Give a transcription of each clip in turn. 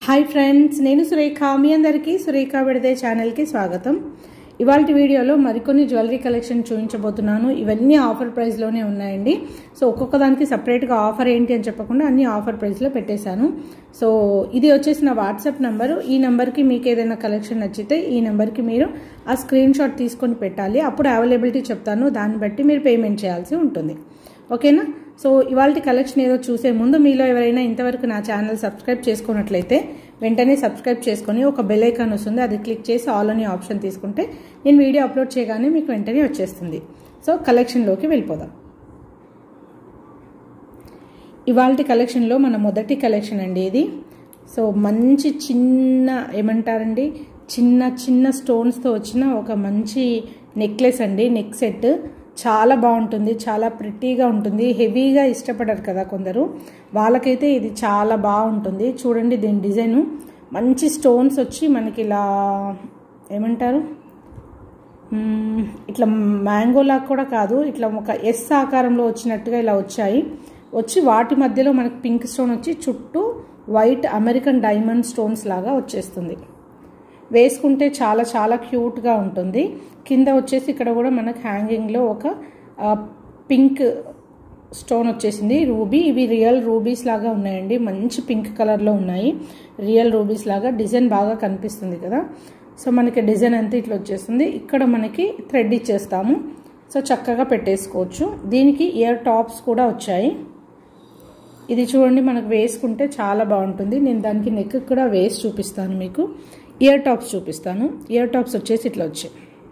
hi friends నేను సురేఖ మీ అందరికీ సురేఖ విడదే ఛానల్కి స్వాగతం ఇవాళ వీడియోలో మరికొన్ని జ్యువెలరీ కలెక్షన్ చూపించబోతున్నాను ఇవన్నీ ఆఫర్ ప్రైస్లోనే ఉన్నాయండి సో ఒక్కొక్క దానికి సపరేట్గా ఆఫర్ ఏంటి అని చెప్పకుండా అన్ని ఆఫర్ ప్రైస్లో పెట్టేశాను సో ఇది వచ్చేసి నా వాట్సాప్ నెంబరు ఈ నెంబర్కి మీకు ఏదైనా కలెక్షన్ నచ్చితే ఈ నెంబర్కి మీరు ఆ స్క్రీన్ షాట్ తీసుకొని పెట్టాలి అప్పుడు అవైలబిలిటీ చెప్తాను దాన్ని బట్టి మీరు పేమెంట్ చేయాల్సి ఉంటుంది ఓకేనా సో ఇవాళ కలెక్షన్ ఏదో చూసే ముందు మీలో ఎవరైనా ఇంతవరకు నా ఛానల్ సబ్స్క్రైబ్ చేసుకున్నట్లయితే వెంటనే సబ్స్క్రైబ్ చేసుకొని ఒక బెల్ ఐకాన్ వస్తుంది అది క్లిక్ చేసి ఆల్ అని ఆప్షన్ తీసుకుంటే నేను వీడియో అప్లోడ్ చేయగానే మీకు వెంటనే వచ్చేస్తుంది సో కలెక్షన్లోకి వెళ్ళిపోదాం ఇవాళ కలెక్షన్లో మన మొదటి కలెక్షన్ అండి ఇది సో మంచి చిన్న ఏమంటారండి చిన్న చిన్న స్టోన్స్తో వచ్చిన ఒక మంచి నెక్లెస్ అండి నెక్ సెట్ చాలా బాగుంటుంది చాలా ప్రిటీగా ఉంటుంది హెవీగా ఇష్టపడరు కదా కొందరు వాళ్ళకైతే ఇది చాలా బాగుంటుంది చూడండి దీని డిజైను మంచి స్టోన్స్ వచ్చి మనకి ఇలా ఏమంటారు ఇట్లా మ్యాంగోలా కూడా కాదు ఇట్లా ఒక ఎస్ ఆకారంలో వచ్చినట్టుగా ఇలా వచ్చాయి వచ్చి వాటి మధ్యలో మనకి పింక్ స్టోన్ వచ్చి చుట్టూ వైట్ అమెరికన్ డైమండ్ స్టోన్స్ లాగా వచ్చేస్తుంది వేసుకుంటే చాలా చాలా క్యూట్గా ఉంటుంది కింద వచ్చేసి ఇక్కడ కూడా మనకు హ్యాంగింగ్లో ఒక పింక్ స్టోన్ వచ్చేసింది రూబీ ఇవి రియల్ రూబీస్ లాగా ఉన్నాయండి మంచి పింక్ కలర్లో ఉన్నాయి రియల్ రూబీస్ లాగా డిజైన్ బాగా కనిపిస్తుంది కదా సో మనకి డిజైన్ అంతా ఇట్లా వచ్చేస్తుంది ఇక్కడ మనకి థ్రెడ్ ఇచ్చేస్తాము సో చక్కగా పెట్టేసుకోవచ్చు దీనికి ఇయర్ టాప్స్ కూడా వచ్చాయి ఇది చూడండి మనకు వేసుకుంటే చాలా బాగుంటుంది నేను దానికి నెక్ కూడా వేసి చూపిస్తాను మీకు ఇయర్ టాప్స్ చూపిస్తాను ఇయర్ టాప్స్ వచ్చేసి ఇట్లా వచ్చాయి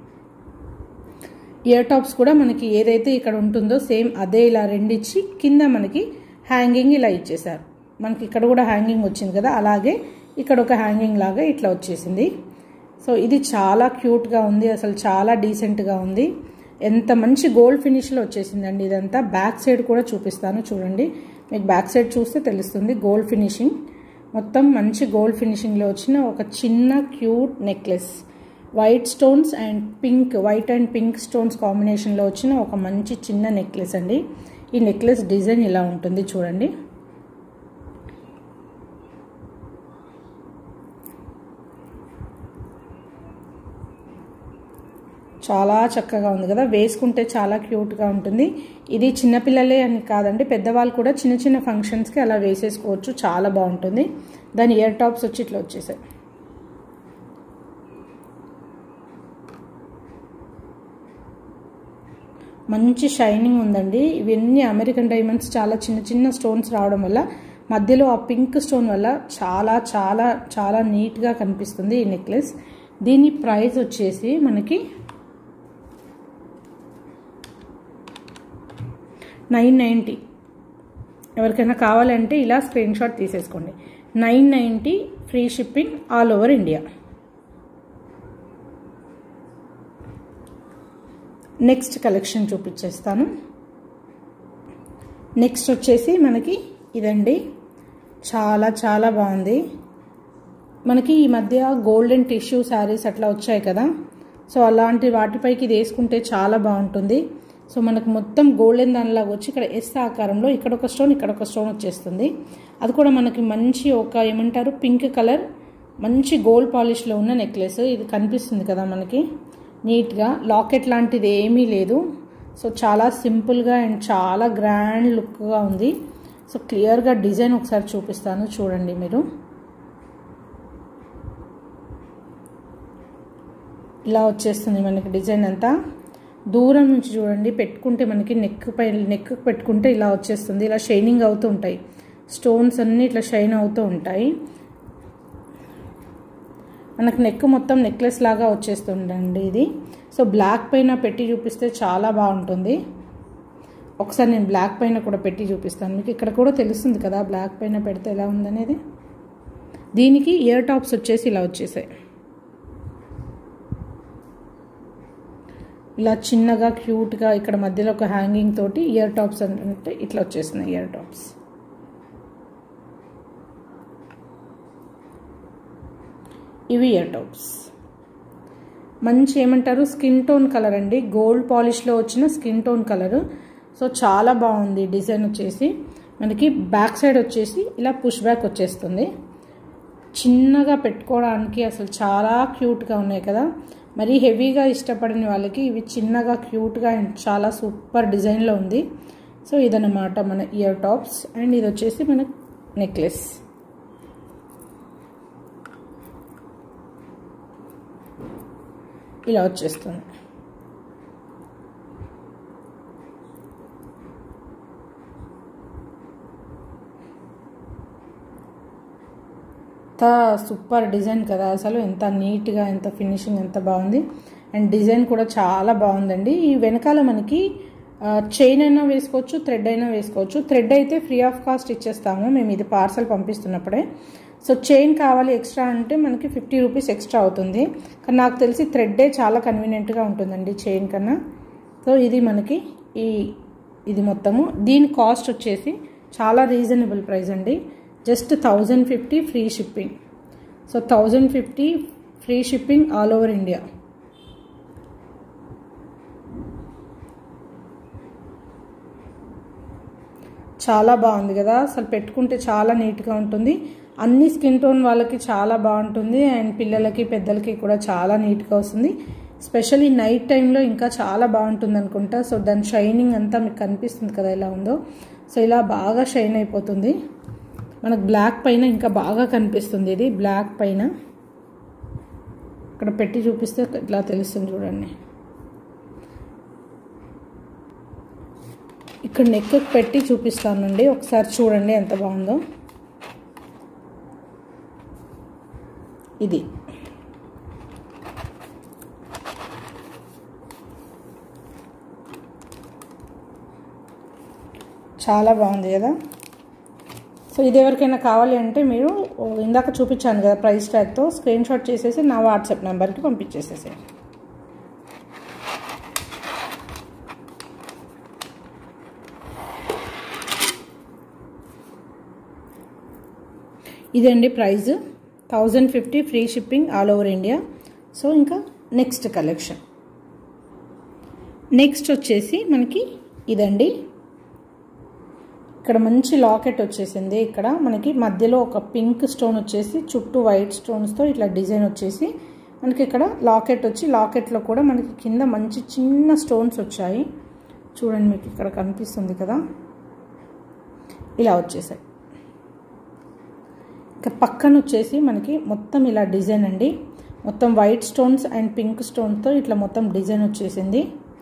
ఇయర్ టాప్స్ కూడా మనకి ఏదైతే ఇక్కడ ఉంటుందో సేమ్ అదే ఇలా రెండిచ్చి కింద మనకి హ్యాంగింగ్ ఇలా ఇచ్చేసారు మనకి ఇక్కడ కూడా హ్యాంగింగ్ వచ్చింది కదా అలాగే ఇక్కడ ఒక హ్యాంగింగ్ లాగా ఇట్లా వచ్చేసింది సో ఇది చాలా క్యూట్గా ఉంది అసలు చాలా డీసెంట్గా ఉంది ఎంత మంచి గోల్డ్ ఫినిష్లో వచ్చేసిందండి ఇదంతా బ్యాక్ సైడ్ కూడా చూపిస్తాను చూడండి మీకు బ్యాక్ సైడ్ చూస్తే తెలుస్తుంది గోల్డ్ ఫినిషింగ్ మొత్తం మంచి గోల్డ్ ఫినిషింగ్లో వచ్చిన ఒక చిన్న cute necklace white stones and pink white and pink stones కాంబినేషన్లో వచ్చిన ఒక మంచి చిన్న నెక్లెస్ అండి ఈ నెక్లెస్ డిజైన్ ఇలా ఉంటుంది చూడండి చాలా చక్కగా ఉంది కదా వేసుకుంటే చాలా క్యూట్గా ఉంటుంది ఇది చిన్నపిల్లలే అని కాదండి పెద్దవాళ్ళు కూడా చిన్న చిన్న ఫంక్షన్స్కి అలా వేసేసుకోవచ్చు చాలా బాగుంటుంది దాని ఇయర్ టాప్స్ వచ్చి ఇట్లా వచ్చేసాయి మంచి షైనింగ్ ఉందండి ఇవన్నీ అమెరికన్ డైమండ్స్ చాలా చిన్న చిన్న స్టోన్స్ రావడం వల్ల మధ్యలో ఆ పింక్ స్టోన్ వల్ల చాలా చాలా చాలా నీట్గా కనిపిస్తుంది ఈ నెక్లెస్ దీని ప్రైస్ వచ్చేసి మనకి నైన్ నైంటీ ఎవరికైనా కావాలంటే ఇలా స్క్రీన్ షాట్ తీసేసుకోండి nine ninety free shipping all over India next collection చూపించేస్తాను నెక్స్ట్ వచ్చేసి మనకి ఇదండి చాలా చాలా బాగుంది మనకి ఈ మధ్య గోల్డెన్ టిష్యూ శారీస్ అట్లా వచ్చాయి కదా సో అలాంటి వాటిపైకి ఇది వేసుకుంటే చాలా బాగుంటుంది సో మనకు మొత్తం గోల్డెన్ దానిలాగా వచ్చి ఇక్కడ ఎస్ ఆకారంలో ఇక్కడ ఒక స్టోన్ ఇక్కడ ఒక స్టోన్ వచ్చేస్తుంది అది కూడా మనకి మంచి ఒక ఏమంటారు పింక్ కలర్ మంచి గోల్డ్ పాలిష్లో ఉన్న నెక్లెస్ ఇది కనిపిస్తుంది కదా మనకి నీట్గా లాకెట్ లాంటిది ఏమీ లేదు సో చాలా సింపుల్గా అండ్ చాలా గ్రాండ్ లుక్గా ఉంది సో క్లియర్గా డిజైన్ ఒకసారి చూపిస్తాను చూడండి మీరు ఇలా వచ్చేస్తుంది మనకి డిజైన్ అంతా దూరం నుంచి చూడండి పెట్టుకుంటే మనకి నెక్ పై నెక్ పెట్టుకుంటే ఇలా వచ్చేస్తుంది ఇలా షైనింగ్ అవుతూ ఉంటాయి స్టోన్స్ అన్నీ ఇట్లా షైన్ అవుతూ ఉంటాయి మనకు నెక్ మొత్తం నెక్లెస్ లాగా వచ్చేస్తుందండి ఇది సో బ్లాక్ పైన పెట్టి చూపిస్తే చాలా బాగుంటుంది ఒకసారి నేను బ్లాక్ పైన కూడా పెట్టి చూపిస్తాను మీకు ఇక్కడ కూడా తెలుస్తుంది కదా బ్లాక్ పైన పెడితే ఎలా ఉందనేది దీనికి ఇయర్ టాప్స్ వచ్చేసి ఇలా వచ్చేసాయి ఇలా చిన్నగా క్యూట్గా ఇక్కడ మధ్యలో ఒక హ్యాంగింగ్ తోటి ఇయర్ టాప్స్ అంటే ఇట్లా వచ్చేసినాయి ఇయర్ టాప్స్ ఇవి ఇయర్ టాప్స్ మంచి ఏమంటారు స్కిన్ టోన్ కలర్ అండి గోల్డ్ పాలిష్లో వచ్చిన స్కిన్ టోన్ కలర్ సో చాలా బాగుంది డిజైన్ వచ్చేసి మనకి బ్యాక్ సైడ్ వచ్చేసి ఇలా పుష్ బ్యాక్ వచ్చేస్తుంది చిన్నగా పెట్టుకోవడానికి అసలు చాలా క్యూట్గా ఉన్నాయి కదా మరీ హెవీగా ఇష్టపడిన వాళ్ళకి ఇవి చిన్నగా క్యూట్గా అండ్ చాలా సూపర్ డిజైన్లో ఉంది సో ఇదన్నమాట మన ఇయర్ టాప్స్ అండ్ ఇది వచ్చేసి మన నెక్లెస్ ఇలా వచ్చేస్తుంది ఎంత సూపర్ డిజైన్ కదా అసలు ఎంత నీట్గా ఎంత ఫినిషింగ్ ఎంత బాగుంది అండ్ డిజైన్ కూడా చాలా బాగుందండి ఈ వెనకాల మనకి చైన్ అయినా వేసుకోవచ్చు థ్రెడ్ అయినా వేసుకోవచ్చు థ్రెడ్ అయితే ఫ్రీ ఆఫ్ కాస్ట్ ఇచ్చేస్తాము మేము ఇది పార్సల్ పంపిస్తున్నప్పుడే సో చైన్ కావాలి ఎక్స్ట్రా అంటే మనకి ఫిఫ్టీ రూపీస్ ఎక్స్ట్రా అవుతుంది కానీ నాకు తెలిసి థ్రెడ్డే చాలా కన్వీనియంట్గా ఉంటుందండి చైన్ కన్నా సో ఇది మనకి ఈ ఇది మొత్తము దీని కాస్ట్ వచ్చేసి చాలా రీజనబుల్ ప్రైస్ అండి just thousand fifty free shipping so thousand fifty free shipping all over India చాలా బాగుంది కదా అసలు పెట్టుకుంటే చాలా నీట్గా ఉంటుంది అన్ని స్కిన్ టోన్ వాళ్ళకి చాలా బాగుంటుంది అండ్ పిల్లలకి పెద్దలకి కూడా చాలా నీట్గా వస్తుంది స్పెషల్లీ నైట్ టైంలో ఇంకా చాలా బాగుంటుంది అనుకుంటా సో దాని షైనింగ్ అంతా మీకు కనిపిస్తుంది కదా ఎలా ఉందో సో ఇలా బాగా షైన్ అయిపోతుంది మనకు బ్లాక్ పైన ఇంకా బాగా కనిపిస్తుంది ఇది బ్లాక్ పైన ఇక్కడ పెట్టి చూపిస్తే ఇట్లా తెలుస్తుంది చూడండి ఇక్కడ నెక్ పెట్టి చూపిస్తానండి ఒకసారి చూడండి ఎంత బాగుందో ఇది చాలా బాగుంది కదా సో ఇది ఎవరికైనా కావాలి అంటే మీరు ఇందాక చూపించాను కదా ప్రైస్ ట్యాగ్తో స్క్రీన్ షాట్ చేసేసి నా వాట్సాప్ నెంబర్కి పంపించేసేసేయండి ఇదండి price thousand fifty free shipping all over India so ఇంకా నెక్స్ట్ కలెక్షన్ నెక్స్ట్ వచ్చేసి మనకి ఇదండి ఇక్కడ మంచి లాకెట్ వచ్చేసింది ఇక్కడ మనకి మధ్యలో ఒక పింక్ స్టోన్ వచ్చేసి చుట్టూ వైట్ స్టోన్స్తో ఇట్లా డిజైన్ వచ్చేసి మనకి ఇక్కడ లాకెట్ వచ్చి లాకెట్లో కూడా మనకి కింద మంచి చిన్న స్టోన్స్ వచ్చాయి చూడండి మీకు ఇక్కడ కనిపిస్తుంది కదా ఇలా వచ్చేసాయి ఇక పక్కన వచ్చేసి మనకి మొత్తం ఇలా డిజైన్ అండి మొత్తం వైట్ స్టోన్స్ అండ్ పింక్ స్టోన్తో ఇట్లా మొత్తం డిజైన్ వచ్చేసింది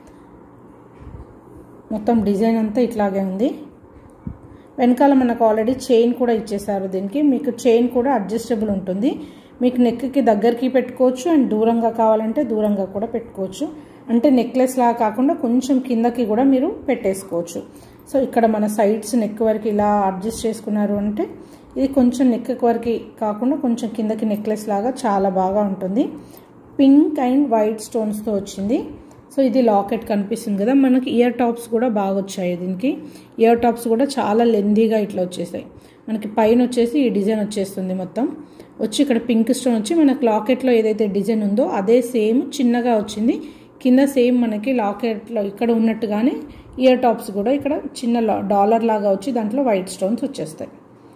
మొత్తం డిజైన్ అంతా ఇట్లాగే ఉంది వెనకాల మనకు ఆల్రెడీ చైన్ కూడా ఇచ్చేసారు దీనికి మీకు చైన్ కూడా అడ్జస్టబుల్ ఉంటుంది మీకు నెక్కి దగ్గరికి పెట్టుకోవచ్చు అండ్ దూరంగా కావాలంటే దూరంగా కూడా పెట్టుకోవచ్చు అంటే నెక్లెస్ లాగా కాకుండా కొంచెం కిందకి కూడా మీరు పెట్టేసుకోవచ్చు సో ఇక్కడ మన సైడ్స్ నెక్ వరకు ఇలా అడ్జస్ట్ చేసుకున్నారు అంటే ఇది కొంచెం నెక్ వరకు కాకుండా కొంచెం కిందకి నెక్లెస్ లాగా చాలా బాగా ఉంటుంది పింక్ అండ్ వైట్ స్టోన్స్తో వచ్చింది సో ఇది లాకెట్ కనిపిస్తుంది కదా మనకి ఇయర్ టాప్స్ కూడా బాగా వచ్చాయి దీనికి ఇయర్ టాప్స్ కూడా చాలా లెందీగా ఇట్లా వచ్చేసాయి మనకి పైన వచ్చేసి ఈ డిజైన్ వచ్చేస్తుంది మొత్తం వచ్చి ఇక్కడ పింక్ స్టోన్ వచ్చి మనకి లాకెట్లో ఏదైతే డిజైన్ ఉందో అదే సేమ్ చిన్నగా వచ్చింది కింద సేమ్ మనకి లాకెట్లో ఇక్కడ ఉన్నట్టుగానే ఇయర్ టాప్స్ కూడా ఇక్కడ చిన్న డాలర్ లాగా వచ్చి దాంట్లో వైట్ స్టోన్స్ వచ్చేస్తాయి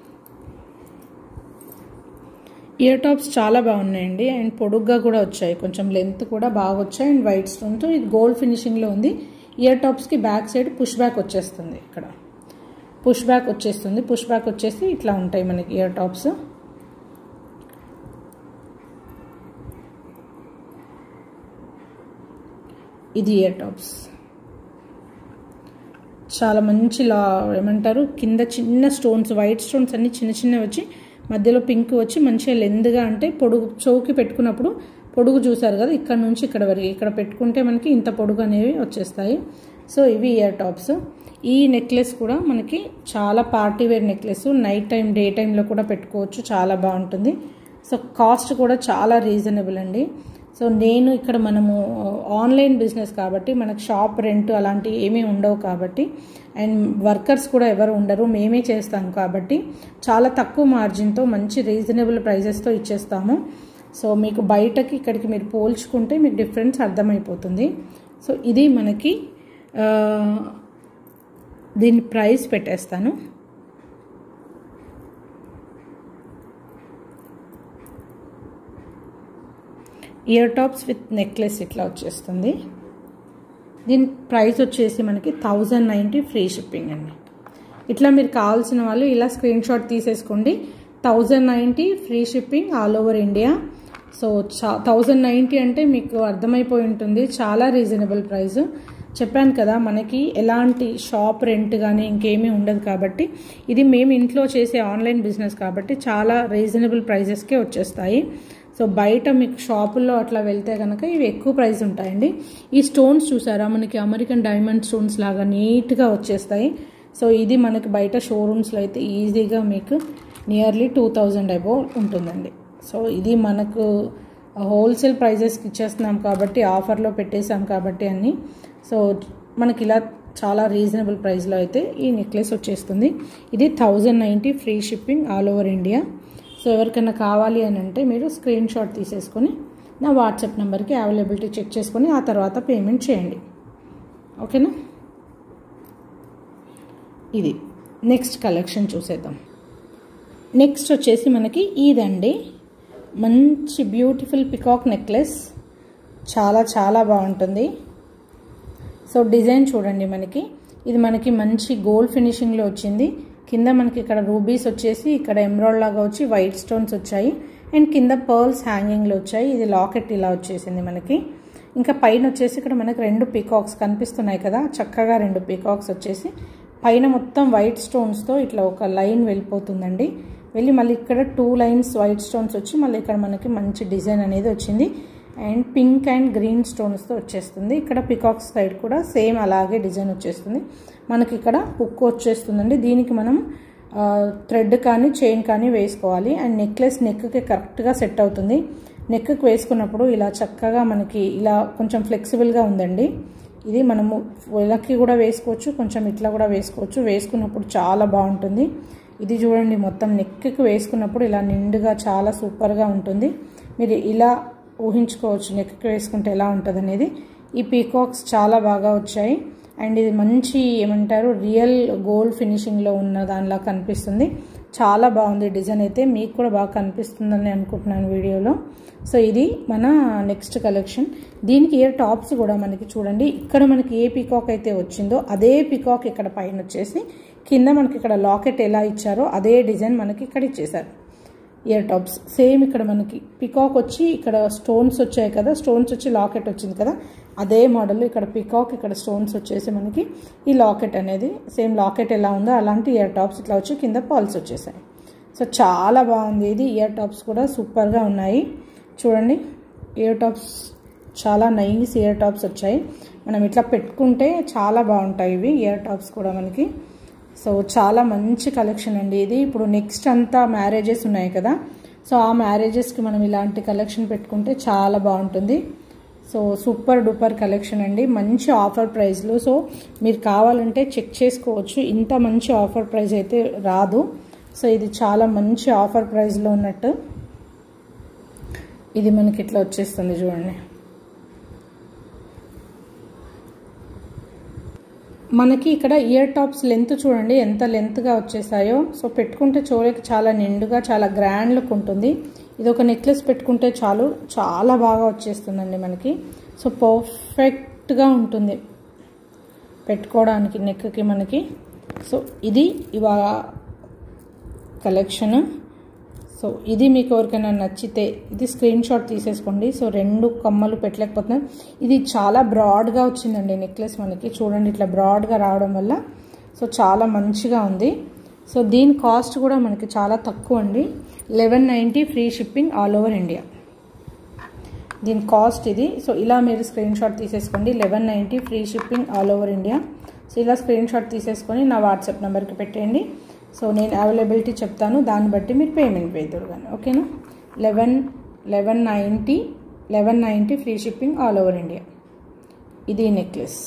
ఇయర్ టాప్స్ చాలా బాగున్నాయండి అండ్ పొడుగ్గా కూడా వచ్చాయి కొంచెం లెంత్ కూడా బాగా వచ్చాయి అండ్ వైట్ స్టోన్తో ఇది గోల్డ్ ఫినిషింగ్లో ఉంది ఇయర్ టాప్స్కి బ్యాక్ సైడ్ పుష్ బ్యాక్ వచ్చేస్తుంది ఇక్కడ పుష్ బ్యాక్ వచ్చేస్తుంది పుష్ బ్యాక్ వచ్చేసి ఇట్లా ఉంటాయి మనకి ఇయర్ టాప్స్ ఇది ఇయర్ టాప్స్ చాలా మంచి లా ఏమంటారు కింద చిన్న స్టోన్స్ వైట్ స్టోన్స్ అన్ని చిన్న చిన్నవి వచ్చి మధ్యలో పింక్ వచ్చి మంచిగా లెందుగా అంటే పొడుగు చౌకి పెట్టుకున్నప్పుడు పొడుగు చూసారు కదా ఇక్కడ నుంచి ఇక్కడ వరకు ఇక్కడ పెట్టుకుంటే మనకి ఇంత పొడుగు అనేవి వచ్చేస్తాయి సో ఇవి ఇయర్ టాప్స్ ఈ నెక్లెస్ కూడా మనకి చాలా party wear necklace night time day టైంలో కూడా పెట్టుకోవచ్చు చాలా బాగుంటుంది సో కాస్ట్ కూడా చాలా రీజనబుల్ అండి సో నేను ఇక్కడ మనము ఆన్లైన్ బిజినెస్ కాబట్టి మనకు షాప్ రెంట్ అలాంటివి ఏమీ ఉండవు కాబట్టి అండ్ వర్కర్స్ కూడా ఎవరు ఉండరు మేమే చేస్తాం కాబట్టి చాలా తక్కువ మార్జిన్తో మంచి రీజనబుల్ ప్రైజెస్తో ఇచ్చేస్తాము సో మీకు బయటకి ఇక్కడికి మీరు పోల్చుకుంటే మీకు డిఫరెన్స్ అర్థమైపోతుంది సో ఇది మనకి దీని ప్రైస్ పెట్టేస్తాను ఇయర్ టాప్స్ విత్ నెక్లెస్ ఇట్లా వచ్చేస్తుంది దీని ప్రైస్ వచ్చేసి మనకి థౌజండ్ నైంటీ ఫ్రీ షిప్పింగ్ అండి ఇట్లా మీరు కావాల్సిన వాళ్ళు ఇలా స్క్రీన్ షాట్ తీసేసుకోండి thousand ninety free shipping all over India so చా థౌజండ్ నైంటీ అంటే మీకు అర్థమైపోయి ఉంటుంది చాలా రీజనబుల్ ప్రైస్ చెప్పాను కదా మనకి ఎలాంటి షాప్ రెంట్ కానీ ఇంకేమీ ఉండదు కాబట్టి ఇది మేము ఇంట్లో చేసే ఆన్లైన్ బిజినెస్ కాబట్టి చాలా రీజనబుల్ ప్రైజెస్కే వచ్చేస్తాయి సో బయట మీకు షాపుల్లో అట్లా వెళ్తే కనుక ఇవి ఎక్కువ ప్రైస్ ఉంటాయండి ఈ స్టోన్స్ చూసారా మనకి అమెరికన్ డైమండ్ స్టోన్స్ లాగా నీట్గా వచ్చేస్తాయి సో ఇది మనకి బయట షోరూమ్స్లో అయితే ఈజీగా మీకు నియర్లీ టూ థౌజండ్ అబోవ్ ఉంటుందండి సో ఇది మనకు హోల్సేల్ ప్రైజెస్కి ఇచ్చేస్తున్నాం కాబట్టి ఆఫర్లో పెట్టేసాం కాబట్టి అన్నీ సో మనకి ఇలా చాలా రీజనబుల్ ప్రైస్లో అయితే ఈ నెక్లెస్ వచ్చేస్తుంది ఇది thousand ninety free shipping all over India so ఎవరికైనా కావాలి అని అంటే మీరు స్క్రీన్ షాట్ తీసేసుకొని నా వాట్సాప్ నెంబర్కి అవైలబిలిటీ చెక్ చేసుకొని ఆ తర్వాత పేమెంట్ చేయండి ఓకేనా ఇది నెక్స్ట్ కలెక్షన్ చూసేద్దాం నెక్స్ట్ వచ్చేసి మనకి ఇదండి మంచి బ్యూటిఫుల్ పికాక్ నెక్లెస్ చాలా చాలా బాగుంటుంది సో డిజైన్ చూడండి మనకి ఇది మనకి మంచి గోల్డ్ ఫినిషింగ్లో వచ్చింది కింద మనకి ఇక్కడ రూబీస్ వచ్చేసి ఇక్కడ ఎమ్రాయిడ్ లాగా వచ్చి వైట్ స్టోన్స్ వచ్చాయి అండ్ కింద పర్ల్స్ హ్యాంగింగ్లో వచ్చాయి ఇది లాకెట్ ఇలా వచ్చేసింది మనకి ఇంకా పైన వచ్చేసి ఇక్కడ మనకి రెండు పీకాక్స్ కనిపిస్తున్నాయి కదా చక్కగా రెండు పీకాక్స్ వచ్చేసి పైన మొత్తం వైట్ స్టోన్స్తో ఇట్లా ఒక లైన్ వెళ్ళిపోతుందండి వెళ్ళి మళ్ళీ ఇక్కడ టూ లైన్స్ వైట్ స్టోన్స్ వచ్చి మళ్ళీ ఇక్కడ మనకి మంచి డిజైన్ అనేది వచ్చింది అండ్ పింక్ అండ్ గ్రీన్ స్టోన్స్తో వచ్చేస్తుంది ఇక్కడ పికాక్స్ సైడ్ కూడా సేమ్ అలాగే డిజైన్ వచ్చేస్తుంది మనకి ఇక్కడ హుక్ వచ్చేస్తుందండి దీనికి మనం థ్రెడ్ కానీ చైన్ కానీ వేసుకోవాలి అండ్ నెక్లెస్ నెక్కి కరెక్ట్గా సెట్ అవుతుంది నెక్కి వేసుకున్నప్పుడు ఇలా చక్కగా మనకి ఇలా కొంచెం ఫ్లెక్సిబుల్గా ఉందండి ఇది మనము ఇలాకి కూడా వేసుకోవచ్చు కొంచెం ఇట్లా కూడా వేసుకోవచ్చు వేసుకున్నప్పుడు చాలా బాగుంటుంది ఇది చూడండి మొత్తం నెక్కి వేసుకున్నప్పుడు ఇలా నిండుగా చాలా సూపర్గా ఉంటుంది మీరు ఇలా ఊహించుకోవచ్చు నెక్కి వేసుకుంటే ఎలా ఉంటుంది అనేది ఈ పీకాక్స్ చాలా బాగా వచ్చాయి అండ్ ఇది మంచి ఏమంటారు రియల్ గోల్డ్ ఫినిషింగ్లో ఉన్న దానిలా కనిపిస్తుంది చాలా బాగుంది డిజైన్ అయితే మీకు కూడా బాగా కనిపిస్తుందని అనుకుంటున్నాను వీడియోలో సో ఇది మన నెక్స్ట్ కలెక్షన్ దీనికి ఇయర్ టాప్స్ కూడా మనకి చూడండి ఇక్కడ మనకి ఏ పికాక్ అయితే వచ్చిందో అదే పికాక్ ఇక్కడ పైన వచ్చేసి కింద మనకి ఇక్కడ లాకెట్ ఎలా ఇచ్చారో అదే డిజైన్ మనకి ఇక్కడ ఇచ్చేసారు ఇయర్ టాప్స్ సేమ్ ఇక్కడ మనకి పికాక్ వచ్చి ఇక్కడ స్టోన్స్ వచ్చాయి కదా స్టోన్స్ వచ్చి లాకెట్ వచ్చింది కదా అదే మోడల్ ఇక్కడ పికాక్ ఇక్కడ స్టోన్స్ వచ్చేసి మనకి ఈ లాకెట్ అనేది సేమ్ లాకెట్ ఎలా ఉందో అలాంటి ఇయర్ టాప్స్ ఇట్లా వచ్చి కింద పాల్స్ వచ్చేసాయి సో చాలా బాగుంది ఇది ఇయర్ టాప్స్ కూడా సూపర్గా ఉన్నాయి చూడండి ఇయర్ టాప్స్ చాలా నైస్ ఇయర్ టాప్స్ వచ్చాయి మనం ఇట్లా పెట్టుకుంటే చాలా బాగుంటాయి ఇవి ఇయర్ టాప్స్ కూడా మనకి సో చాలా మంచి కలెక్షన్ అండి ఇది ఇప్పుడు నెక్స్ట్ అంతా మ్యారేజెస్ ఉన్నాయి కదా సో ఆ మ్యారేజెస్కి మనం ఇలాంటి కలెక్షన్ పెట్టుకుంటే చాలా బాగుంటుంది సో సూపర్ డూపర్ కలెక్షన్ అండి మంచి ఆఫర్ ప్రైస్లు సో మీరు కావాలంటే చెక్ చేసుకోవచ్చు ఇంత మంచి ఆఫర్ ప్రైస్ అయితే రాదు సో ఇది చాలా మంచి ఆఫర్ ప్రైస్లో ఉన్నట్టు ఇది మనకి ఇట్లా వచ్చేస్తుంది చూడండి మనకి ఇక్కడ ఇయర్ టాప్స్ లెంత్ చూడండి ఎంత లెంత్గా వచ్చేసాయో సో పెట్టుకుంటే చూడకి చాలా నిండుగా చాలా గ్రాండ్ లుక్ ఉంటుంది ఇది ఒక నెక్లెస్ పెట్టుకుంటే చాలు చాలా బాగా వచ్చేస్తుందండి మనకి సో పర్ఫెక్ట్గా ఉంటుంది పెట్టుకోవడానికి నెక్కి మనకి సో ఇది ఇవాళ కలెక్షన్ సో ఇది మీకు ఎవరికైనా నచ్చితే ఇది స్క్రీన్ షాట్ తీసేసుకోండి సో రెండు కమ్మలు పెట్టలేకపోతున్నాం ఇది చాలా బ్రాడ్గా వచ్చిందండి నెక్లెస్ మనకి చూడండి ఇట్లా బ్రాడ్గా రావడం వల్ల సో చాలా మంచిగా ఉంది సో దీని కాస్ట్ కూడా మనకి చాలా తక్కువ అండి eleven ninety free shipping all over India దీని కాస్ట్ ఇది సో ఇలా మీరు స్క్రీన్ షాట్ తీసేసుకోండి eleven ninety free shipping all over India so ఇలా స్క్రీన్ షాట్ తీసేసుకొని నా వాట్సాప్ నెంబర్కి పెట్టేయండి సో నేను అవైలబిలిటీ చెప్తాను దాన్ని బట్టి మీరు పేమెంట్ వేద్దరు కానీ ఓకేనా eleven eleven ninety eleven ninety free shipping all over India ఇది నెక్లెస్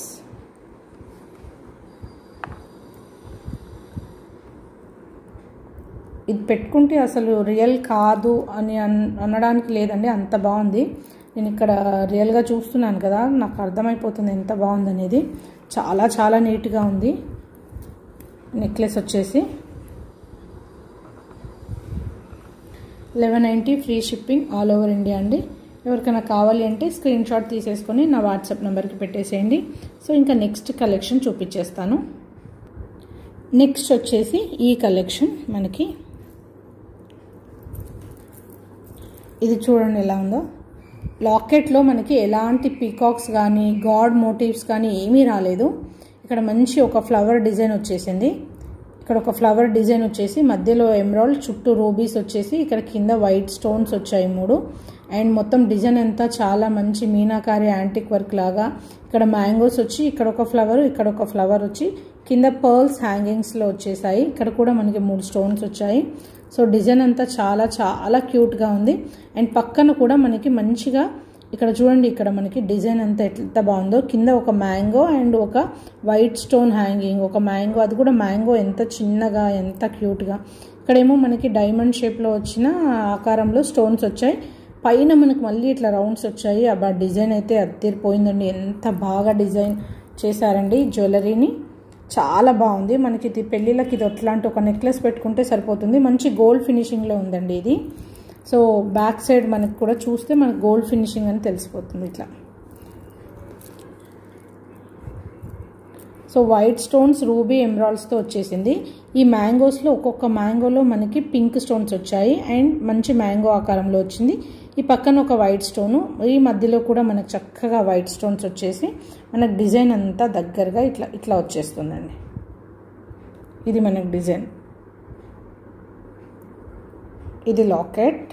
ఇది పెట్టుకుంటే అసలు రియల్ కాదు అని అనడానికి లేదండి అంత బాగుంది నేను ఇక్కడ రియల్గా చూస్తున్నాను కదా నాకు అర్థమైపోతుంది ఎంత బాగుంది అనేది చాలా చాలా నీట్గా ఉంది నెక్లెస్ వచ్చేసి eleven ninety free shipping all over India అండి ఎవరికైనా కావాలి అంటే స్క్రీన్ షాట్ తీసేసుకొని నా వాట్సాప్ నెంబర్కి పెట్టేసేయండి సో ఇంకా నెక్స్ట్ కలెక్షన్ చూపించేస్తాను నెక్స్ట్ వచ్చేసి ఈ కలెక్షన్ మనకి ఇది చూడండి ఎలా ఉందో లాకెట్లో మనకి ఎలాంటి పీకాక్స్ కానీ గాడ్ మోటివ్స్ కానీ ఏమీ రాలేదు ఇక్కడ మంచి ఒక ఫ్లవర్ డిజైన్ వచ్చేసింది ఇక్కడ ఒక ఫ్లవర్ డిజైన్ వచ్చేసి మధ్యలో ఎమరాల్డ్ చుట్టూ రూబీస్ వచ్చేసి ఇక్కడ కింద వైట్ స్టోన్స్ వచ్చాయి మూడు అండ్ మొత్తం డిజైన్ అంతా చాలా మంచి మీనాకారి యాంటిక్ వర్క్ లాగా ఇక్కడ మ్యాంగోస్ వచ్చి ఇక్కడ ఒక ఫ్లవర్ ఇక్కడ ఒక ఫ్లవర్ వచ్చి కింద పర్ల్స్ హ్యాంగింగ్స్లో వచ్చేసాయి ఇక్కడ కూడా మనకి మూడు స్టోన్స్ వచ్చాయి సో డిజైన్ అంతా చాలా చాలా క్యూట్గా ఉంది అండ్ పక్కన కూడా మనకి మంచిగా ఇక్కడ చూడండి ఇక్కడ మనకి డిజైన్ అంతా ఎంత బాగుందో కింద ఒక మ్యాంగో అండ్ ఒక వైట్ స్టోన్ హ్యాంగింగ్ ఒక మ్యాంగో అది కూడా మ్యాంగో ఎంత చిన్నగా ఎంత క్యూట్గా ఇక్కడేమో మనకి డైమండ్ షేప్లో వచ్చిన ఆకారంలో స్టోన్స్ వచ్చాయి పైన మనకి మళ్ళీ ఇట్లా రౌండ్స్ వచ్చాయి ఆ డిజైన్ అయితే అద్దరిపోయిందండి ఎంత బాగా డిజైన్ చేశారండి జ్యువెలరీని చాలా బాగుంది మనకి ఇది పెళ్ళిళ్ళకి ఇది అట్లాంటి ఒక నెక్లెస్ పెట్టుకుంటే సరిపోతుంది మంచి గోల్డ్ ఫినిషింగ్లో ఉందండి ఇది సో బ్యాక్ సైడ్ మనకి కూడా చూస్తే మనకు గోల్డ్ ఫినిషింగ్ అని తెలిసిపోతుంది ఇట్లా సో వైట్ స్టోన్స్ రూబీ ఎమరాల్డ్స్తో వచ్చేసింది ఈ మ్యాంగోస్లో ఒక్కొక్క మ్యాంగోలో మనకి పింక్ స్టోన్స్ వచ్చాయి అండ్ మంచి మ్యాంగో ఆకారంలో వచ్చింది ఈ పక్కన ఒక వైట్ స్టోను ఈ మధ్యలో కూడా మనకు చక్కగా వైట్ స్టోన్స్ వచ్చేసి మనకు డిజైన్ అంతా దగ్గరగా ఇట్లా ఇట్లా వచ్చేస్తుందండి ఇది మనకు డిజైన్ ఇది లాకెట్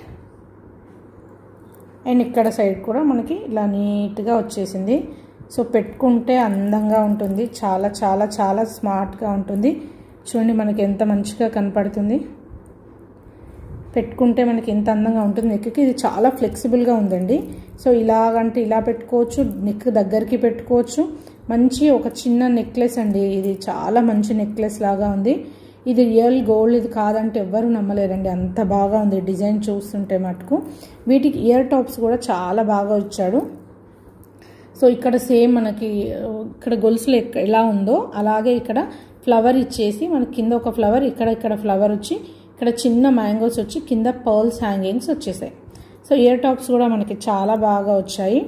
అండ్ ఇక్కడ సైడ్ కూడా మనకి ఇలా నీట్గా వచ్చేసింది సో పెట్టుకుంటే అందంగా ఉంటుంది చాలా చాలా చాలా స్మార్ట్గా ఉంటుంది చూడండి మనకి ఎంత మంచిగా కనపడుతుంది పెట్టుకుంటే మనకి ఎంత అందంగా ఉంటుంది నెక్కి ఇది చాలా ఫ్లెక్సిబుల్గా ఉందండి సో ఇలాగంటే ఇలా పెట్టుకోవచ్చు నెక్ దగ్గరికి పెట్టుకోవచ్చు మంచి ఒక చిన్న నెక్లెస్ అండి ఇది చాలా మంచి నెక్లెస్ లాగా ఉంది ఇది రియల్ గోల్డ్ ఇది కాదంటే ఎవ్వరూ నమ్మలేరండి అంత బాగా ఉంది డిజైన్ చూస్తుంటే మటుకు వీటికి ఇయర్ టాప్స్ కూడా చాలా బాగా ఇచ్చాడు సో ఇక్కడ సేమ్ మనకి ఇక్కడ గొలుసులు ఎలా ఉందో అలాగే ఇక్కడ ఫ్లవర్ ఇచ్చేసి మనకి కింద ఒక ఫ్లవర్ ఇక్కడ ఇక్కడ ఫ్లవర్ వచ్చి ఇక్కడ చిన్న మ్యాంగోస్ వచ్చి కింద పర్ల్స్ హ్యాంగింగ్స్ వచ్చేసాయి సో ఇయర్ టాప్స్ కూడా మనకి చాలా బాగా వచ్చాయి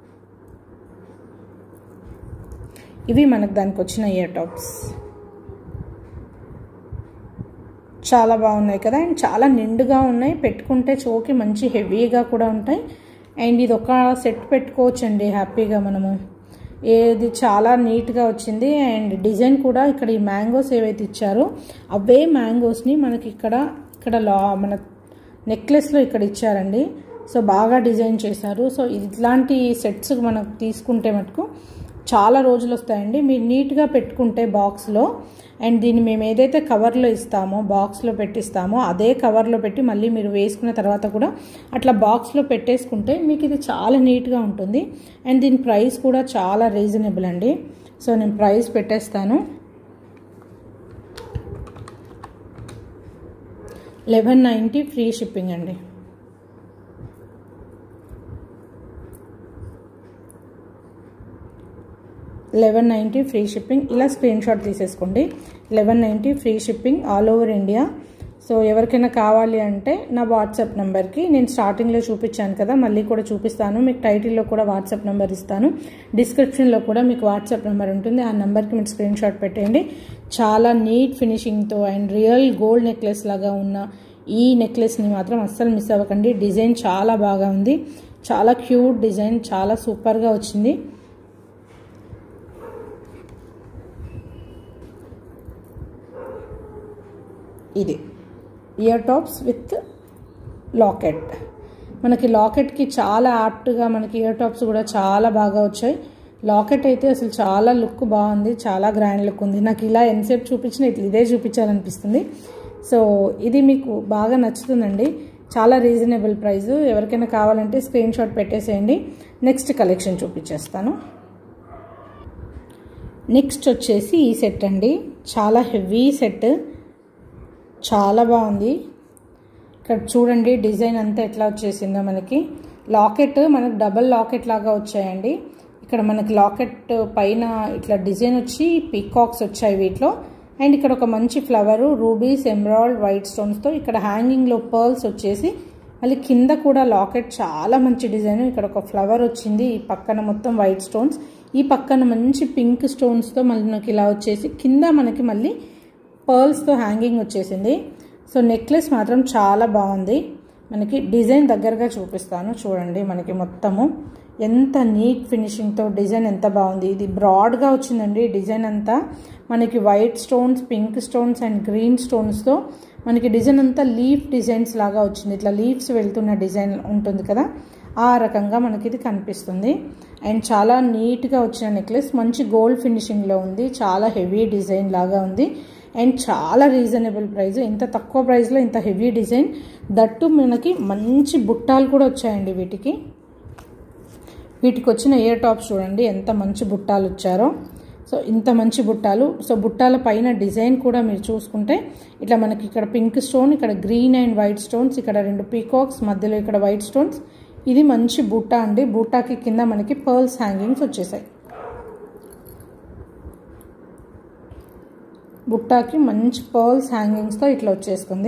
ఇవి మనకు దానికి వచ్చిన ఇయర్ టాప్స్ చాలా బాగున్నాయి కదా అండ్ చాలా నిండుగా ఉన్నాయి పెట్టుకుంటే చోకి మంచి హెవీగా కూడా ఉంటాయి అండ్ ఇది ఒక సెట్ పెట్టుకోవచ్చండి హ్యాపీగా మనము ఏది చాలా నీట్గా వచ్చింది అండ్ డిజైన్ కూడా ఇక్కడ ఈ మ్యాంగోస్ ఏవైతే ఇచ్చారో అవే మ్యాంగోస్ని మనకి ఇక్కడ ఇక్కడ లా మన నెక్లెస్లో ఇక్కడ ఇచ్చారండి సో బాగా డిజైన్ చేశారు సో ఇట్లాంటి సెట్స్ మనకు తీసుకుంటే మటుకు చాలా రోజులు వస్తాయండి మీరు నీట్గా పెట్టుకుంటే బాక్స్లో అండ్ దీన్ని మేము ఏదైతే కవర్లో ఇస్తామో బాక్స్లో పెట్టిస్తామో అదే కవర్లో పెట్టి మళ్ళీ మీరు వేసుకున్న తర్వాత కూడా అట్లా బాక్స్లో పెట్టేసుకుంటే మీకు ఇది చాలా నీట్గా ఉంటుంది అండ్ దీని ప్రైస్ కూడా చాలా రీజనబుల్ అండి సో నేను ప్రైస్ పెట్టేస్తాను లెవెన్ నైంటీ ఫ్రీ షిప్పింగ్ అండి లెవెన్ నైంటీ ఫ్రీ షిప్పింగ్ ఇలా స్క్రీన్ షాట్ తీసేసుకోండి eleven ninety free shipping all over India so ఎవరికైనా కావాలి అంటే నా వాట్సాప్ నెంబర్కి నేను స్టార్టింగ్లో చూపించాను కదా మళ్ళీ కూడా చూపిస్తాను మీకు టైటిల్లో కూడా వాట్సాప్ నెంబర్ ఇస్తాను డిస్క్రిప్షన్లో కూడా మీకు వాట్సాప్ నెంబర్ ఉంటుంది ఆ నెంబర్కి మీరు స్క్రీన్ షాట్ పెట్టేయండి చాలా నీట్ ఫినిషింగ్తో అండ్ రియల్ గోల్డ్ నెక్లెస్ లాగా ఉన్న ఈ నెక్లెస్ని మాత్రం అస్సలు మిస్ అవ్వకండి డిజైన్ చాలా బాగా ఉంది చాలా క్యూట్ డిజైన్ చాలా సూపర్గా వచ్చింది ఇది ఇయర్ టాప్స్ విత్ లాకెట్ మనకి లాకెట్కి చాలా యాప్ట్గా మనకి ఇయర్ టాప్స్ కూడా చాలా బాగా వచ్చాయి లాకెట్ అయితే అసలు చాలా లుక్ బాగుంది చాలా గ్రాండ్ లుక్ ఉంది నాకు ఇలా ఎంతసేపు చూపించినా ఇట్లా ఇదే చూపించాలనిపిస్తుంది సో ఇది మీకు బాగా నచ్చుతుందండి చాలా రీజనబుల్ ప్రైస్ ఎవరికైనా కావాలంటే స్క్రీన్ షాట్ పెట్టేసేయండి నెక్స్ట్ కలెక్షన్ చూపించేస్తాను నెక్స్ట్ వచ్చేసి ఈ సెట్ అండి చాలా హెవీ సెట్ చాలా బాగుంది ఇక్కడ చూడండి డిజైన్ అంతా ఎట్లా వచ్చేసిందో మనకి లాకెట్ మనకు డబల్ లాకెట్ లాగా వచ్చాయండి ఇక్కడ మనకి లాకెట్ పైన ఇట్లా డిజైన్ వచ్చి పీకాక్స్ వచ్చాయి వీటిలో అండ్ ఇక్కడ ఒక మంచి ఫ్లవరు రూబీస్ ఎమరాల్డ్ వైట్ స్టోన్స్తో ఇక్కడ హ్యాంగింగ్లో పర్ల్స్ వచ్చేసి మళ్ళీ కింద కూడా లాకెట్ చాలా మంచి డిజైన్ ఇక్కడ ఒక ఫ్లవర్ వచ్చింది ఈ పక్కన మొత్తం వైట్ స్టోన్స్ ఈ పక్కన మంచి పింక్ స్టోన్స్తో మళ్ళీ మనకి ఇలా వచ్చేసి కింద మనకి మళ్ళీ పర్ల్స్తో హ్యాంగింగ్ వచ్చేసింది సో నెక్లెస్ మాత్రం చాలా బాగుంది మనకి డిజైన్ దగ్గరగా చూపిస్తాను చూడండి మనకి మొత్తము ఎంత నీట్ ఫినిషింగ్తో డిజైన్ ఎంత బాగుంది ఇది బ్రాడ్గా వచ్చిందండి డిజైన్ అంతా మనకి white stones pink stones and green స్టోన్స్తో మనకి డిజైన్ అంతా లీఫ్ డిజైన్స్ లాగా వచ్చింది ఇట్లా లీవ్స్ వెళ్తున్న డిజైన్ ఉంటుంది కదా ఆ రకంగా మనకి ఇది కనిపిస్తుంది అండ్ చాలా నీట్గా వచ్చిన నెక్లెస్ మంచి గోల్డ్ ఫినిషింగ్లో ఉంది చాలా హెవీ డిజైన్ లాగా ఉంది అండ్ చాలా రీజనబుల్ ప్రైస్ ఇంత తక్కువ ప్రైస్లో ఇంత హెవీ డిజైన్ దట్టు మనకి మంచి బుట్టాలు కూడా వచ్చాయండి వీటికి వీటికి వచ్చిన ఇయర్ టాప్స్ చూడండి ఎంత మంచి బుట్టాలు వచ్చారో సో ఇంత మంచి బుట్టాలు సో బుట్టాల పైన డిజైన్ కూడా మీరు చూసుకుంటే ఇట్లా మనకి ఇక్కడ పింక్ స్టోన్ ఇక్కడ గ్రీన్ అండ్ వైట్ స్టోన్స్ ఇక్కడ రెండు పీకాక్స్ మధ్యలో ఇక్కడ వైట్ స్టోన్స్ ఇది మంచి బుట్ట అండి బుట్టాకి కింద మనకి పర్ల్స్ హ్యాంగింగ్స్ వచ్చేసాయి బుట్టాకి మంచి పర్ల్స్ హ్యాంగింగ్స్తో ఇట్లా వచ్చేస్తుంది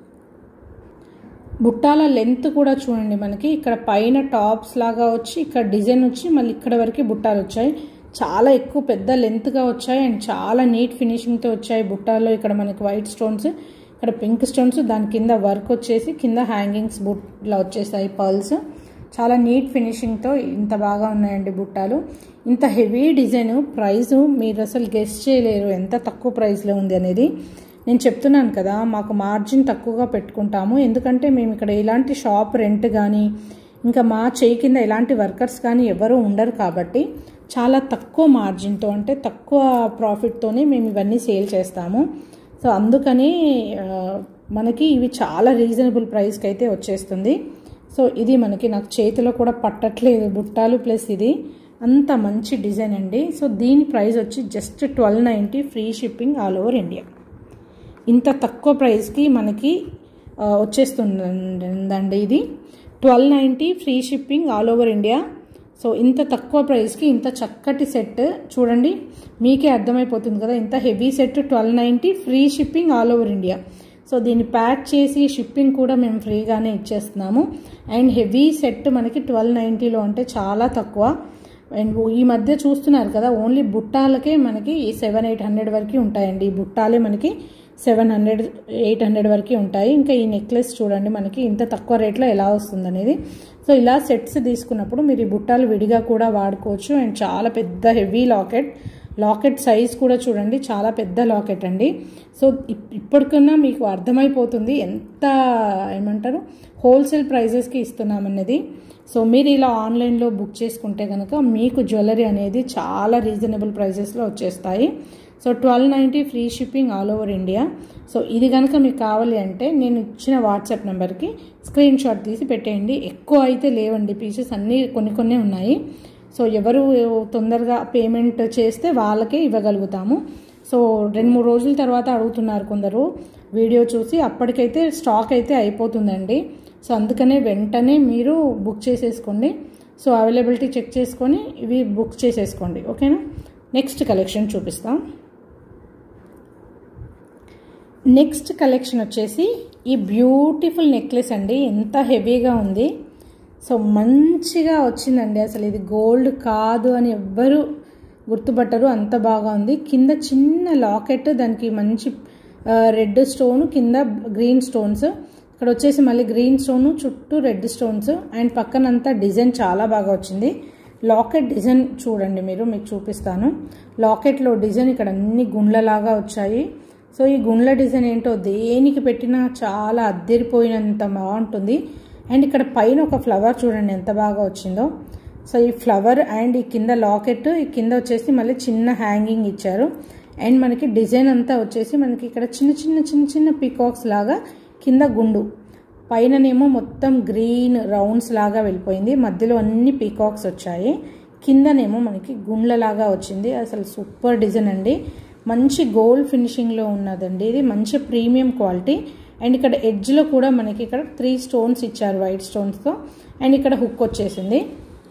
బుట్టాల లెంత్ కూడా చూడండి మనకి ఇక్కడ పైన టాప్స్ లాగా వచ్చి ఇక్కడ డిజైన్ వచ్చి మళ్ళీ ఇక్కడ వరకు బుట్టాలు వచ్చాయి చాలా ఎక్కువ పెద్ద లెంత్గా వచ్చాయి అండ్ చాలా నీట్ ఫినిషింగ్తో వచ్చాయి బుట్టాల్లో ఇక్కడ మనకి వైట్ స్టోన్స్ ఇక్కడ పింక్ స్టోన్స్ దాని కింద వర్క్ వచ్చేసి కింద హ్యాంగింగ్స్ బుట్లా వచ్చేసాయి పర్ల్స్ చాలా నీట్ ఫినిషింగ్తో ఇంత బాగా ఉన్నాయండి బుట్టాలు ఇంత హెవీ డిజైన్ ప్రైస్ మీరు అసలు గెస్ట్ చేయలేరు ఎంత తక్కువ ప్రైస్లో ఉంది అనేది నేను చెప్తున్నాను కదా మాకు మార్జిన్ తక్కువగా పెట్టుకుంటాము ఎందుకంటే మేము ఇక్కడ ఇలాంటి షాప్ రెంట్ కానీ ఇంకా మా చేయి కింద ఇలాంటి వర్కర్స్ కానీ ఎవరు ఉండరు కాబట్టి చాలా తక్కువ మార్జిన్తో అంటే తక్కువ ప్రాఫిట్తోనే మేము ఇవన్నీ సేల్ చేస్తాము సో అందుకని మనకి ఇవి చాలా రీజనబుల్ ప్రైస్కి అయితే వచ్చేస్తుంది సో ఇది మనకి నాకు చేతిలో కూడా పట్టట్లేదు బుట్టాలు ప్లస్ ఇది అంత మంచి డిజైన్ అండి సో దీని ప్రైస్ వచ్చి just twelve ninety free shipping all over India ఇంత తక్కువ ప్రైస్కి మనకి వచ్చేస్తుందండి ఇది twelve ninety free shipping all over India so ఇంత తక్కువ ప్రైస్కి ఇంత చక్కటి సెట్ చూడండి మీకే అర్థమైపోతుంది కదా ఇంత heavy set twelve ninety free shipping all over India so దీన్ని ప్యాక్ చేసి షిప్పింగ్ కూడా మేము ఫ్రీగానే ఇచ్చేస్తున్నాము అండ్ హెవీ సెట్ మనకి ట్వెల్వ్ నైంటీలో అంటే చాలా తక్కువ అండ్ ఈ మధ్య చూస్తున్నారు కదా ఓన్లీ బుట్టాలకే మనకి సెవెన్ ఎయిట్ హండ్రెడ్ వరకు ఉంటాయండి ఈ బుట్టాలే మనకి సెవెన్ హండ్రెడ్ ఎయిట్ హండ్రెడ్ వరకు ఉంటాయి ఇంకా ఈ నెక్లెస్ చూడండి మనకి ఇంత తక్కువ రేట్లో ఎలా వస్తుంది అనేది సో ఇలా సెట్స్ తీసుకున్నప్పుడు మీరు ఈ బుట్టాలు విడిగా కూడా వాడుకోవచ్చు అండ్ చాలా పెద్ద హెవీ లాకెట్ లాకెట్ సైజ్ కూడా చూడండి చాలా పెద్ద లాకెట్ అండి సో ఇప్పటికన్నా మీకు అర్థమైపోతుంది ఎంత ఏమంటారు హోల్సేల్ ప్రైజెస్కి ఇస్తున్నామన్నది సో మీరు ఇలా ఆన్లైన్లో బుక్ చేసుకుంటే కనుక మీకు జ్యువెలరీ అనేది చాలా రీజనబుల్ ప్రైజెస్లో వచ్చేస్తాయి so twelve ninety free shipping all over India so ఇది కనుక మీకు కావాలి అంటే నేను ఇచ్చిన వాట్సాప్ నెంబర్కి స్క్రీన్ షాట్ తీసి పెట్టేయండి ఎక్కువ అయితే లేవండి పీసెస్ అన్నీ కొన్ని కొన్ని ఉన్నాయి సో ఎవరు తొందరగా పేమెంట్ చేస్తే వాళ్ళకే ఇవ్వగలుగుతాము సో రెండు మూడు రోజుల తర్వాత అడుగుతున్నారు కొందరు వీడియో చూసి అప్పటికైతే స్టాక్ అయితే అయిపోతుందండి సో అందుకనే వెంటనే మీరు బుక్ చేసేసుకోండి సో అవైలబిలిటీ చెక్ చేసుకొని ఇవి బుక్ చేసేసుకోండి ఓకేనా నెక్స్ట్ కలెక్షన్ చూపిస్తాం నెక్స్ట్ కలెక్షన్ వచ్చేసి ఈ బ్యూటిఫుల్ నెక్లెస్ అండి ఎంత హెవీగా ఉంది సో మంచిగా వచ్చిందండి అసలు ఇది గోల్డ్ కాదు అని ఎవ్వరు గుర్తుపట్టరు అంత బాగా ఉంది కింద చిన్న లాకెట్ దానికి మంచి రెడ్ స్టోన్ కింద గ్రీన్ స్టోన్స్ ఇక్కడ వచ్చేసి మళ్ళీ గ్రీన్ స్టోన్ చుట్టూ రెడ్ స్టోన్స్ అండ్ పక్కనంతా డిజైన్ చాలా బాగా వచ్చింది లాకెట్ డిజైన్ చూడండి మీరు మీకు చూపిస్తాను లాకెట్లో డిజైన్ ఇక్కడ అన్ని గుండ్లలాగా వచ్చాయి సో ఈ గుండ్ల డిజైన్ ఏంటో దేనికి పెట్టినా చాలా అద్దెరిపోయినంత బాగుంటుంది అండ్ ఇక్కడ పైన ఒక ఫ్లవర్ చూడండి ఎంత బాగా వచ్చిందో సో ఈ ఫ్లవర్ అండ్ ఈ కింద లాకెట్ ఈ కింద వచ్చేసి మళ్ళీ చిన్న హ్యాంగింగ్ ఇచ్చారు అండ్ మనకి డిజైన్ అంతా వచ్చేసి మనకి ఇక్కడ చిన్న చిన్న చిన్న చిన్న పీకాక్స్ లాగా కింద గుండు పైననేమో మొత్తం గ్రీన్ రౌండ్స్ లాగా వెళ్ళిపోయింది మధ్యలో అన్ని పీకాక్స్ వచ్చాయి కిందనేమో మనకి గుండ్లలాగా వచ్చింది అసలు సూపర్ డిజైన్ అండి మంచి గోల్డ్ ఫినిషింగ్లో ఉన్నదండి ఇది మంచి ప్రీమియం క్వాలిటీ అండ్ ఇక్కడ ఎడ్జ్లో కూడా మనకి ఇక్కడ త్రీ స్టోన్స్ ఇచ్చారు వైట్ స్టోన్స్తో అండ్ ఇక్కడ హుక్ వచ్చేసింది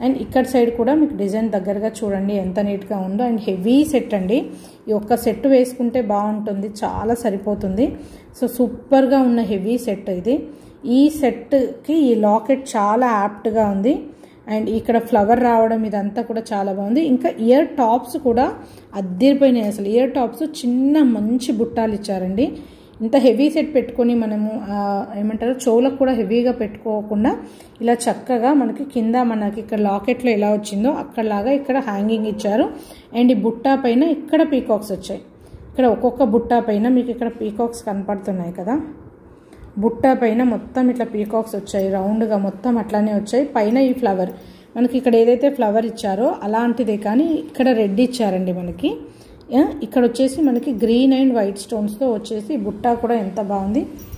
అండ్ ఇక్కడ సైడ్ కూడా మీకు డిజైన్ దగ్గరగా చూడండి ఎంత నీట్గా ఉందో అండ్ హెవీ సెట్ అండి ఈ ఒక్క సెట్ వేసుకుంటే బాగుంటుంది చాలా సరిపోతుంది సో సూపర్గా ఉన్న హెవీ సెట్ ఇది ఈ సెట్కి ఈ లాకెట్ చాలా యాప్ట్గా ఉంది అండ్ ఇక్కడ ఫ్లవర్ రావడం ఇదంతా కూడా చాలా బాగుంది ఇంకా ఇయర్ టాప్స్ కూడా అద్దరిపోయినాయి అసలు ఇయర్ టాప్స్ చిన్న మంచి బుట్టాలు ఇచ్చారండి ఇంత హెవీ సెట్ పెట్టుకొని మనము ఏమంటారు చెవులకు కూడా హెవీగా పెట్టుకోకుండా ఇలా చక్కగా మనకి కింద మనకి ఇక్కడ లాకెట్లో ఎలా వచ్చిందో అక్కడలాగా ఇక్కడ హ్యాంగింగ్ ఇచ్చారు అండ్ ఈ బుట్టా పైన ఇక్కడ పీకాక్స్ వచ్చాయి ఇక్కడ ఒక్కొక్క బుట్టా పైన మీకు ఇక్కడ పీకాక్స్ కనపడుతున్నాయి కదా బుట్ట పైన మొత్తం ఇట్లా పీకాక్స్ వచ్చాయి రౌండ్గా మొత్తం అట్లానే వచ్చాయి పైన ఈ ఫ్లవర్ మనకి ఇక్కడ ఏదైతే ఫ్లవర్ ఇచ్చారో అలాంటిదే కానీ ఇక్కడ రెడ్ ఇచ్చారండి మనకి ఇక్కడ వచ్చేసి మనకి గ్రీన్ అండ్ వైట్ స్టోన్స్తో వచ్చేసి బుట్ట కూడా ఎంత బాగుంది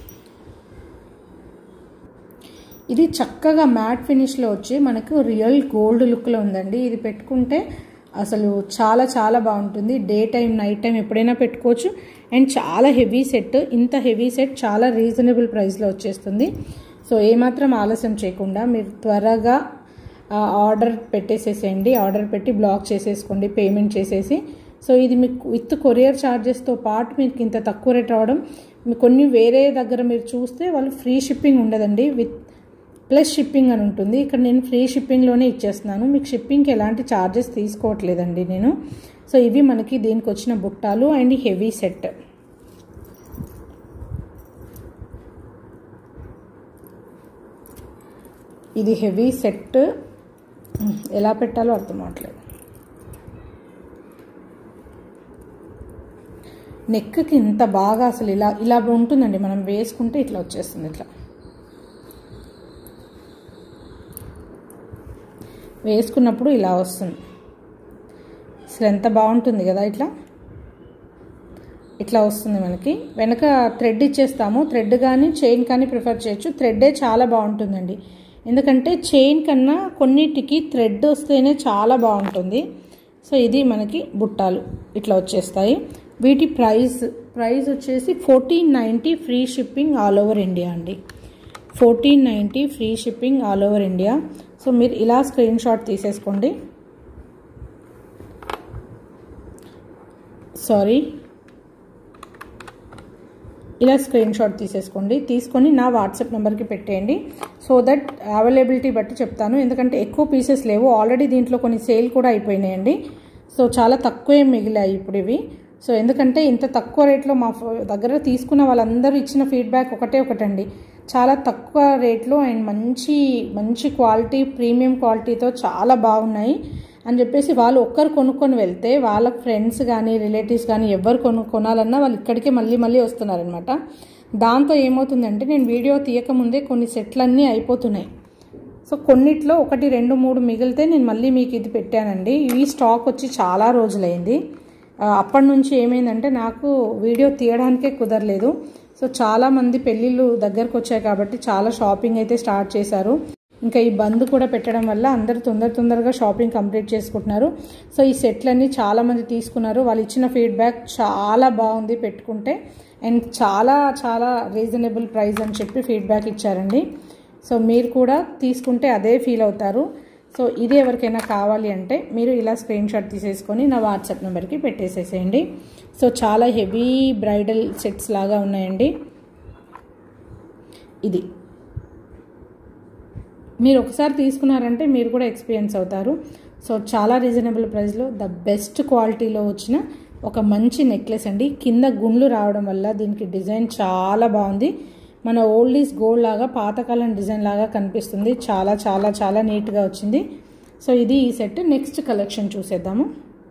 ఇది చక్కగా మ్యాట్ ఫినిష్లో వచ్చి మనకు రియల్ గోల్డ్ లుక్లో ఉందండి ఇది పెట్టుకుంటే అసలు చాలా చాలా బాగుంటుంది డే టైం నైట్ టైం ఎప్పుడైనా పెట్టుకోవచ్చు అండ్ చాలా హెవీ సెట్ ఇంత హెవీ సెట్ చాలా రీజనబుల్ ప్రైస్లో వచ్చేస్తుంది సో ఏమాత్రం ఆలస్యం చేయకుండా మీరు త్వరగా ఆర్డర్ పెట్టేసేసేయండి ఆర్డర్ పెట్టి బ్లాక్ చేసేసుకోండి పేమెంట్ చేసేసి సో ఇది మీకు విత్ కొరియర్ ఛార్జెస్తో పాటు మీకు ఇంత తక్కువ రేట్ రావడం కొన్ని వేరే దగ్గర మీరు చూస్తే వాళ్ళు ఫ్రీ షిప్పింగ్ ఉండదండి విత్ ప్లస్ షిప్పింగ్ అని ఉంటుంది ఇక్కడ నేను ఫ్రీ షిప్పింగ్లోనే ఇచ్చేస్తున్నాను మీకు షిప్పింగ్కి ఎలాంటి ఛార్జెస్ తీసుకోవట్లేదండి నేను సో ఇవి మనకి దీనికి వచ్చిన బుట్టాలు అండ్ హెవీ సెట్ ఇది హెవీ సెట్ ఎలా పెట్టాలో అర్థం అవట్లేదు నెక్కి ఇంత బాగా అసలు ఇలా ఇలా ఉంటుందండి మనం వేసుకుంటే ఇట్లా వచ్చేస్తుంది ఇట్లా వేసుకున్నప్పుడు ఇలా వస్తుంది అసలు ఎంత బాగుంటుంది కదా ఇట్లా ఇట్లా వస్తుంది మనకి వెనక థ్రెడ్ ఇచ్చేస్తాము థ్రెడ్ కానీ చైన్ కానీ ప్రిఫర్ చేయొచ్చు థ్రెడ్డే చాలా బాగుంటుందండి ఎందుకంటే చైన్ కన్నా కొన్నిటికి థ్రెడ్ వస్తేనే చాలా బాగుంటుంది సో ఇది మనకి బుట్టాలు ఇట్లా వచ్చేస్తాయి వీటి ప్రైస్ ప్రైస్ వచ్చేసి fourteen ninety free shipping all over India అండి fourteen ninety free shipping all over India so మీరు ఇలా స్క్రీన్ షాట్ తీసేసుకోండి సారీ ఇలా స్క్రీన్ షాట్ తీసేసుకోండి తీసుకొని నా వాట్సాప్ నెంబర్కి పెట్టేయండి సో దట్ అవైలబిలిటీ బట్టి చెప్తాను ఎందుకంటే ఎక్కువ పీసెస్ లేవు ఆల్రెడీ దీంట్లో కొన్ని సేల్ కూడా అయిపోయినాయండి సో చాలా తక్కువే మిగిలాయి ఇప్పుడు ఇవి సో ఎందుకంటే ఇంత తక్కువ రేట్లో మా దగ్గర తీసుకున్న వాళ్ళందరూ ఇచ్చిన ఫీడ్బ్యాక్ ఒకటే ఒకటండి చాలా తక్కువ రేట్లో అండ్ మంచి మంచి క్వాలిటీ ప్రీమియం క్వాలిటీతో చాలా బాగున్నాయి అని చెప్పేసి వాళ్ళు ఒక్కరు కొనుక్కొని వెళ్తే వాళ్ళ ఫ్రెండ్స్ కానీ రిలేటివ్స్ కానీ ఎవరు కొను కొనాలన్నా వాళ్ళు ఇక్కడికే మళ్ళీ మళ్ళీ వస్తున్నారనమాట దాంతో ఏమవుతుందంటే నేను వీడియో తీయకముందే కొన్ని సెట్లన్నీ అయిపోతున్నాయి సో కొన్నిట్లో ఒకటి రెండు మూడు మిగిలితే నేను మళ్ళీ మీకు ఇది పెట్టానండి ఈ స్టాక్ వచ్చి చాలా రోజులైంది అప్పటి నుంచి ఏమైందంటే నాకు వీడియో తీయడానికే కుదరలేదు సో చాలామంది పెళ్ళిళ్ళు దగ్గరకు వచ్చాయి కాబట్టి చాలా షాపింగ్ అయితే స్టార్ట్ చేశారు ఇంకా ఈ బంద్ కూడా పెట్టడం వల్ల అందరూ తొందర తొందరగా షాపింగ్ కంప్లీట్ చేసుకుంటున్నారు సో ఈ సెట్లన్నీ చాలామంది తీసుకున్నారు వాళ్ళు ఇచ్చిన ఫీడ్బ్యాక్ చాలా బాగుంది పెట్టుకుంటే అండ్ చాలా చాలా రీజనబుల్ ప్రైస్ అని చెప్పి ఫీడ్బ్యాక్ ఇచ్చారండి సో మీరు కూడా తీసుకుంటే అదే ఫీల్ అవుతారు సో ఇది ఎవరికైనా కావాలి అంటే మీరు ఇలా స్క్రీన్ షాట్ తీసేసుకొని నా వాట్సాప్ నెంబర్కి పెట్టేసేసేయండి సో చాలా హెవీ బ్రైడల్ సెట్స్ లాగా ఉన్నాయండి ఇది మీరు ఒకసారి తీసుకున్నారంటే మీరు కూడా ఎక్స్పీరియన్స్ అవుతారు సో చాలా రీజనబుల్ ప్రైస్లో ద బెస్ట్ క్వాలిటీలో వచ్చిన ఒక మంచి నెక్లెస్ అండి కింద గుండ్లు రావడం వల్ల దీనికి డిజైన్ చాలా బాగుంది మన ఓల్డ్ ఈజ్ గోల్డ్ లాగా పాతకాలం డిజైన్ లాగా కనిపిస్తుంది చాలా చాలా చాలా నీట్గా వచ్చింది సో ఇది ఈ సెట్ నెక్స్ట్ కలెక్షన్ చూసేద్దాము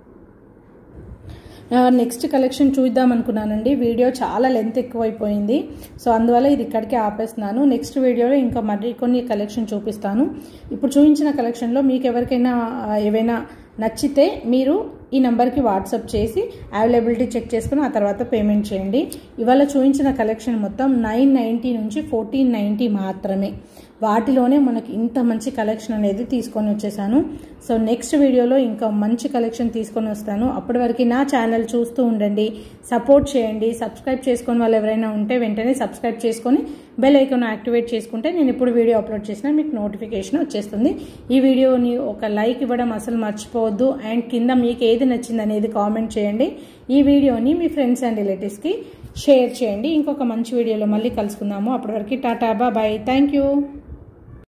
నెక్స్ట్ కలెక్షన్ చూద్దాం అనుకున్నానండి వీడియో చాలా లెంత్ ఎక్కువైపోయింది సో అందువల్ల ఇది ఇక్కడికే ఆపేస్తున్నాను నెక్స్ట్ వీడియోలో ఇంకా మరి కొన్ని కలెక్షన్ చూపిస్తాను ఇప్పుడు చూపించిన కలెక్షన్లో మీకు ఎవరికైనా ఏవైనా నచ్చితే మీరు ఈ నెంబర్కి వాట్సాప్ చేసి అవైలబిలిటీ చెక్ చేసుకుని ఆ తర్వాత పేమెంట్ చేయండి ఇవాళ చూపించిన కలెక్షన్ మొత్తం నైన్ నైంటీ నుంచి ఫోర్టీన్ నైంటీ మాత్రమే వాటిలోనే మనకి ఇంత మంచి కలెక్షన్ అనేది తీసుకొని వచ్చేసాను సో నెక్స్ట్ వీడియోలో ఇంకా మంచి కలెక్షన్ తీసుకొని వస్తాను అప్పటి వరకు నా ఛానల్ చూస్తూ ఉండండి సపోర్ట్ చేయండి సబ్స్క్రైబ్ చేసుకొని వాళ్ళు ఎవరైనా ఉంటే వెంటనే సబ్స్క్రైబ్ చేసుకొని బెల్ ఐకాన్ యాక్టివేట్ చేసుకుంటే నేను ఇప్పుడు వీడియో అప్లోడ్ చేసినా మీకు నోటిఫికేషన్ వచ్చేస్తుంది ఈ వీడియోని ఒక లైక్ ఇవ్వడం అసలు మర్చిపోవద్దు అండ్ కింద మీకు ఏది నచ్చింది అనేది కామెంట్ చేయండి ఈ వీడియోని మీ ఫ్రెండ్స్ అండ్ రిలేటివ్స్కి షేర్ చేయండి ఇంకొక మంచి వీడియోలో మళ్ళీ కలుసుకుందాము అప్పటి వరకు టాటా బాయ్ థ్యాంక్ యూ